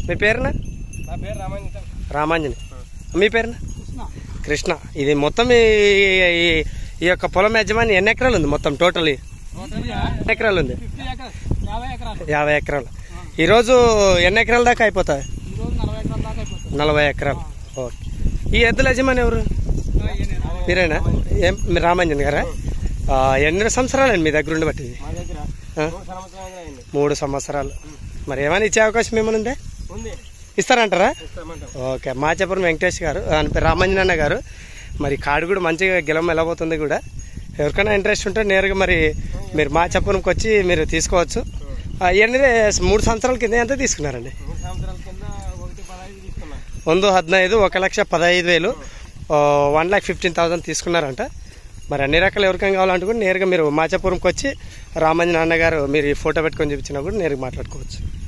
మీ పేరున నా పేరు రామాంజన్ రామాంజని మీ పేరున కృష్ణ ఇది మొత్తం ఈ ఈ- ఈ యొక్క పొలం యజమాని ఎన్ని ఎకరాలు ఉంది మొత్తం టోటల్ ఎన్ని ఎకరాలు ఉంది ఫిఫ్టీ ఎకరాలు యాభై ఎకరాలు యాభై ఎకరాలు ఈరోజు ఎన్ని ఎకరాల దాకా అయిపోతాయి ఈరోజు నలభై ఎకరాల దాకా అయిపోతుంది నలభై ఎకరాలు ఓకే ఈ ఎద్దుల యజమాని ఎవరు మీరేనా ఏం మీరు రామాంజన్ గారా ఆ, ఎన్ని సంవత్సరాలండి మీ దగ్గర ఉండి బట్టింది మా దగ్గర ఆ? మూడు సంవత్సరాలు అయింది మూడు సంవత్సరాలు మరి ఏమైనా ఇచ్చే అవకాశం ఏమైనా ఉందే ఉంది ఇస్తారంటారా ఇస్తామంటాం ఓకే మాచాపురం వెంకటేష్ గారు ఆయన పేరు రామంజన్ అన్న గారు మరి కాడు కూడా మంచిగా గెలం ఎలా పోతుంది కూడా ఎవరికైనా ఇంట్రెస్ట్ ఉంటే నేరుగా మరి మీరు మాచాపురంకి వచ్చి మీరు తీసుకోవచ్చు ఆ, ఇవన్నీ మూడు సంవత్సరాల కింద ఎంత తీసుకున్నారండి మూడు సంవత్సరాల కింద ఒకటి పదహైదు తీసుకున్నా వంద హద్నైదు ఒక లక్ష పదహైదు వేలు వన్ ల్యాక్ ఫిఫ్టీన్ థౌసండ్ తీసుకున్నారంట మరి అన్ని రకాలు ఎవరికైనా కావాలంటే కూడా నేరుగా మీరు మాచాపురంకి వచ్చి రామంజన్ అన్న గారు మీరు ఈ ఫోటో పెట్టుకొని చూపించినా కూడా నేరుగా మాట్లాడుకోవచ్చు